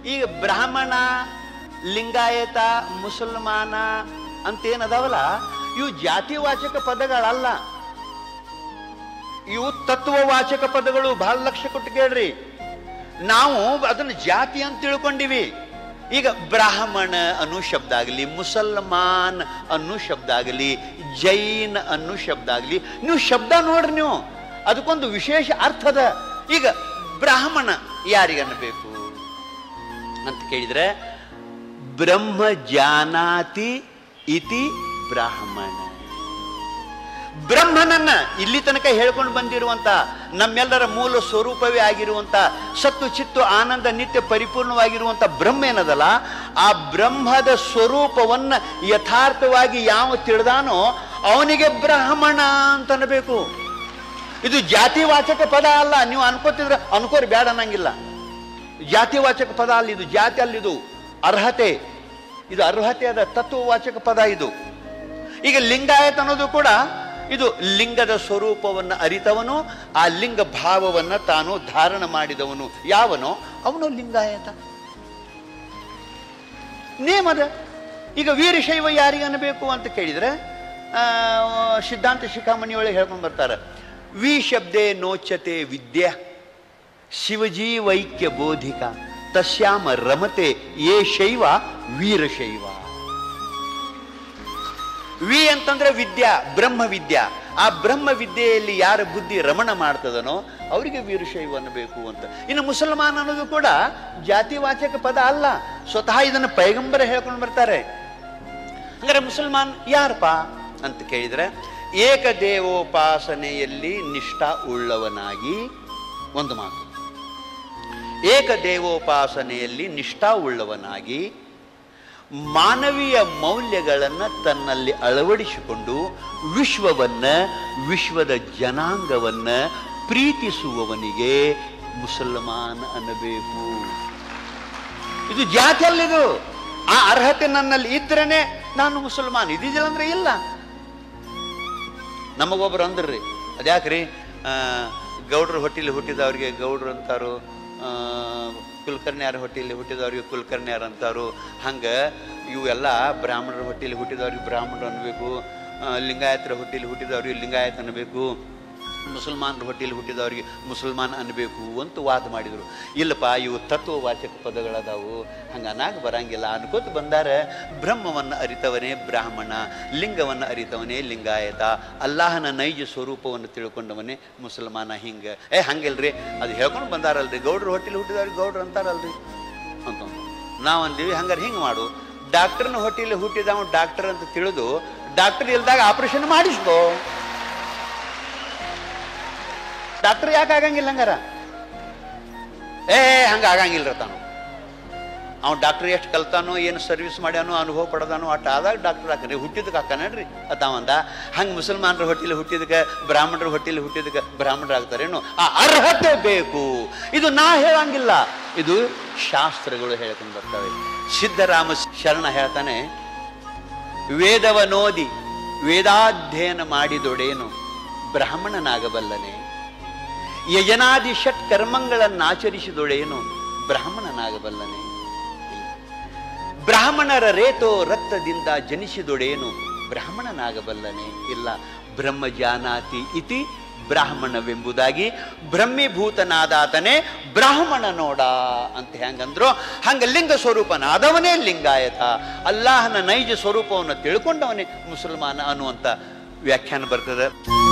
ಈಗ ಬ್ರಾಹ್ಮಣ ಲಿಂಗಾಯತ ಮುಸಲ್ಮಾನ ಅಂತೇನದಾವಲ್ಲ ಇವು ಜಾತಿವಾಚಕ ಪದಗಳಲ್ಲ ಇವು ತತ್ವವಾಚಕ ಪದಗಳು ಬಹಳ ಲಕ್ಷ ಕೊಟ್ಟು ಕೇಳ್ರಿ ನಾವು ಅದನ್ನು ಜಾತಿ ಅಂತ ತಿಳ್ಕೊಂಡಿವಿ ಈಗ ಬ್ರಾಹ್ಮಣ ಅನ್ನೋ ಶಬ್ದ ಆಗಲಿ ಮುಸಲ್ಮಾನ್ ಅನ್ನೋ ಶಬ್ದ ಆಗಲಿ ಜೈನ್ ಅನ್ನೋ ಶಬ್ದ ಆಗಲಿ ನೀವು ಶಬ್ದ ನೋಡ್ರಿ ನೀವು ಅದಕ್ಕೊಂದು ವಿಶೇಷ ಅರ್ಥದ ಈಗ ಬ್ರಾಹ್ಮಣ ಯಾರಿಗನ್ನಬೇಕು ಅಂತ ಕೇಳಿದ್ರೆ ಬ್ರಹ್ಮ ಜಾನಾತಿ ಇತಿ ಬ್ರಾಹ್ಮಣ ಬ್ರಹ್ಮನನ್ನ ಇಲ್ಲಿ ತನಕ ಹೇಳ್ಕೊಂಡು ಬಂದಿರುವಂತ ನಮ್ಮೆಲ್ಲರ ಮೂಲ ಸ್ವರೂಪವೇ ಆಗಿರುವಂತ ಸತ್ತು ಚಿತ್ತು ಆನಂದ ನಿತ್ಯ ಪರಿಪೂರ್ಣವಾಗಿರುವಂತ ಬ್ರಹ್ಮ ಏನದಲ್ಲ ಆ ಬ್ರಹ್ಮದ ಸ್ವರೂಪವನ್ನ ಯಥಾರ್ಥವಾಗಿ ಯಾವ ತಿಳಿದಾನೋ ಅವನಿಗೆ ಬ್ರಾಹ್ಮಣ ಅಂತ ಅನ್ನಬೇಕು ಇದು ಜಾತಿವಾಚಕ ಪದ ಅಲ್ಲ ನೀವು ಅನ್ಕೋತಿದ್ರೆ ಅನ್ಕೋರಿ ಬೇಡ ಅನ್ನಂಗಿಲ್ಲ ಜಾತಿವಾಚಕ ಪದ ಅಲ್ಲ ಇದು ಜಾತಿ ಅಲ್ಲಿದು ಅರ್ಹತೆ ಇದು ಅರ್ಹತೆಯಾದ ತತ್ವವಾಚಕ ಪದ ಇದು ಈಗ ಲಿಂಗಾಯತ ಅನ್ನೋದು ಕೂಡ ಇದು ಲಿಂಗದ ಸ್ವರೂಪವನ್ನು ಅರಿತವನು ಆ ಲಿಂಗ ಭಾವವನ್ನು ತಾನು ಧಾರಣ ಮಾಡಿದವನು ಯಾವನೋ ಅವನು ಲಿಂಗಾಯತ ನೇಮದ ಈಗ ವೀರಶೈವ ಯಾರಿಗೆ ಅನ್ನಬೇಕು ಅಂತ ಕೇಳಿದ್ರೆ ಆ, ಸಿದ್ಧಾಂತ ಶಿಖಾಮಣಿಯೊಳಗೆ ಹೇಳ್ಕೊಂಡು ಬರ್ತಾರೆ ವಿ ಶಬ್ದೇ ನೋಚತೆ ವಿದ್ಯಾ ಶಿವಜೀವೈಕ್ಯ ಬೋಧಿಕ ತಸ್ಯಾಮ ರಮತೆ ಯೇ ಶೈವ ವೀರಶೈವ ವಿ ಅಂತಂದ್ರೆ ವಿದ್ಯಾ ಬ್ರಹ್ಮ ವಿದ್ಯಾ ಆ ಬ್ರಹ್ಮ ವಿದ್ಯೆಯಲ್ಲಿ ಯಾರ ಬುದ್ಧಿ ರಮಣ ಮಾಡ್ತದನೋ ಅವರಿಗೆ ವೀರಶೈವ ಅನ್ನಬೇಕು ಅಂತ ಇನ್ನು ಮುಸಲ್ಮಾನ್ ಅನ್ನೋದು ಕೂಡ ಜಾತಿವಾಚಕ ಪದ ಅಲ್ಲ ಸ್ವತಃ ಇದನ್ನು ಪೈಗಂಬರ ಹೇಳ್ಕೊಂಡು ಬರ್ತಾರೆ ಹಂಗಾರೆ ಮುಸಲ್ಮಾನ್ ಯಾರಪ್ಪ ಅಂತ ಕೇಳಿದ್ರೆ ಏಕದೇವೋಪಾಸನೆಯಲ್ಲಿ ನಿಷ್ಠಾ ಉಳ್ಳವನಾಗಿ ಒಂದು ಮಾತು ಏಕದೇವೋಪಾಸನೆಯಲ್ಲಿ ನಿಷ್ಠಾ ಉಳ್ಳವನಾಗಿ ಮಾನವೀಯ ಮೌಲ್ಯಗಳನ್ನು ತನ್ನಲ್ಲಿ ಅಳವಡಿಸಿಕೊಂಡು ವಿಶ್ವವನ್ನ ವಿಶ್ವದ ಜನಾಂಗವನ್ನ ಪ್ರೀತಿಸುವವನಿಗೆ ಮುಸಲ್ಮಾನ್ ಅನ್ನಬೇಕು ಇದು ಜಾತಿ ಅಲ್ಲಿದು ಆ ಅರ್ಹತೆ ನನ್ನಲ್ಲಿ ಇದ್ರೇನೆ ನಾನು ಮುಸಲ್ಮಾನ್ ಇದಿಲ್ಲ ಅಂದ್ರೆ ಇಲ್ಲ ನಮಗೊಬ್ರು ಅಂದ್ರಿ ಅದ್ಯಾಕ್ರಿ ಆ, ಗೌಡ್ರ ಹೊಟ್ಟಿಲಿ ಹುಟ್ಟಿದವ್ರಿಗೆ ಗೌಡ್ರು ಅಂತಾರು ಆ, ಕುಲಕರ್ಣಿಯರ ಹೊಟ್ಟಿಲಿ ಹುಟ್ಟಿದವ್ರಿಗೆ ಕುಲಕರ್ಣಿಯರ್ ಅಂತಾರು ಹಂಗೆ ಇವೆಲ್ಲ ಬ್ರಾಹ್ಮಣರ ಹೊಟ್ಟಿಲಿ ಹುಟ್ಟಿದವ್ರಿಗೆ ಬ್ರಾಹ್ಮಣರು ಅನ್ಬೇಕು ಆ, ಲಿಂಗಾಯತರ ಹೊಟ್ಟಿಲಿ ಹುಟ್ಟಿದವ್ರಿಗೆ ಲಿಂಗಾಯತ್ ಅನ್ಬೇಕು ಮುಸಲ್ಮಾನರ ಹೊಟ್ಟಿಲಿ ಹುಟ್ಟಿದವ್ರಿಗೆ ಮುಸಲ್ಮಾನ್ ಅನ್ಬೇಕು ಅಂತ ವಾದ ಮಾಡಿದರು ಇಲ್ಲಪ್ಪ ಇವು ತತ್ವವಾಚಕ ಪದಗಳದಾವು ಹಂಗೆ ಅನಾಗ ಬರಂಗಿಲ್ಲ ಅನ್ಕೋತ ಬಂದಾರ ಬ್ರಹ್ಮವನ್ನು ಅರಿತವನೇ ಬ್ರಾಹ್ಮಣ ಲಿಂಗವನ್ನು ಅರಿತವನೇ ಲಿಂಗಾಯತ ಅಲ್ಲಾಹನ ನೈಜ ಸ್ವರೂಪವನ್ನು ತಿಳ್ಕೊಂಡವನೇ ಮುಸಲ್ಮಾನ ಹಿಂಗೆ ಏ ಹಂಗಿಲ್ರಿ ಅದು ಹೇಳ್ಕೊಂಡು ಬಂದಾರಲ್ರಿ ಗೌಡ್ರ ಹೊಟ್ಟಿಲಿ ಹುಟ್ಟಿದವ್ರಿಗೆ ಗೌಡ್ರು ಅಂತಾರಲ್ರಿ ಅಂತ ನಾವು ಅಂದೀವಿ ಹಂಗಾರೆ ಹಿಂಗೆ ಮಾಡು ಡಾಕ್ಟರ್ನ ಹೊಟ್ಟಿಲಿ ಹುಟ್ಟಿದವ ಡಾಕ್ಟರ್ ಅಂತ ತಿಳಿದು ಡಾಕ್ಟರ್ ಇಲ್ದಾಗ ಆಪರೇಷನ್ ಮಾಡಿಸ್ಕೋ ಡಾಕ್ಟರ್ ಯಾಕೆ ಆಗಂಗಿಲ್ಲ ಹಂಗಾರ ಏ ಹಂಗ ಆಗಂಗಿಲ್ಲ ತಾನು ಅವ್ನು ಡಾಕ್ಟರ್ ಎಷ್ಟು ಕಲ್ತಾನೋ ಏನು ಸರ್ವಿಸ್ ಮಾಡ್ಯಾನೋ ಅನುಭವ ಪಡೆದಾನೋ ಅಟ್ ಆದಾಗ ಡಾಕ್ಟರ್ ಹಾಕನ್ರಿ ಹುಟ್ಟಿದಕ್ಕೆ ಹಾಕನಡ್ರಿ ಅದಾವಂದ ಹಂಗೆ ಮುಸಲ್ಮಾನರ ಹೊಟ್ಟಿಲಿ ಹುಟ್ಟಿದಕ್ಕೆ ಬ್ರಾಹ್ಮಣರ ಹೊಟ್ಟಿಲಿ ಹುಟ್ಟಿದಕ್ಕೆ ಬ್ರಾಹ್ಮಣರು ಆಗ್ತಾರೇನು ಆ ಅರ್ಹತೆ ಬೇಕು ಇದು ನಾ ಹೇಳಂಗಿಲ್ಲ ಇದು ಶಾಸ್ತ್ರಗಳು ಹೇಳ್ಕೊಂಡು ಬರ್ತವೆ ಸಿದ್ಧರಾಮ ಶರಣ ಹೇಳ್ತಾನೆ ವೇದವನೋದಿ ವೇದಾಧ್ಯಯನ ಮಾಡಿದೊಡೇನು ಬ್ರಾಹ್ಮಣನಾಗಬಲ್ಲನೆ ಯಜನಾದಿ ಷಟ್ ಕರ್ಮಗಳನ್ನಾಚರಿಸಿದೊಳೇನು ಬ್ರಾಹ್ಮಣನಾಗಬಲ್ಲನೆ ಬ್ರಾಹ್ಮಣರ ರೇತೋ ರಕ್ತದಿಂದ ಜನಿಸಿದೊಡೇನು ಬ್ರಾಹ್ಮಣನಾಗಬಲ್ಲನೆ ಇಲ್ಲ ಬ್ರಹ್ಮ ಜಾನಾತಿ ಇತಿ ಬ್ರಾಹ್ಮಣವೆಂಬುದಾಗಿ ಬ್ರಹ್ಮೀಭೂತನಾದಾತನೇ ಬ್ರಾಹ್ಮಣ ನೋಡ ಅಂತ ಹೆಂಗಂದ್ರು ಹಂಗ ಲಿಂಗ ಸ್ವರೂಪನಾದವನೇ ಲಿಂಗಾಯತ ಅಲ್ಲಾಹನ ನೈಜ ಸ್ವರೂಪವನ್ನು ತಿಳ್ಕೊಂಡವನೇ ಮುಸಲ್ಮಾನ ಅನ್ನುವಂಥ ವ್ಯಾಖ್ಯಾನ ಬರ್ತದೆ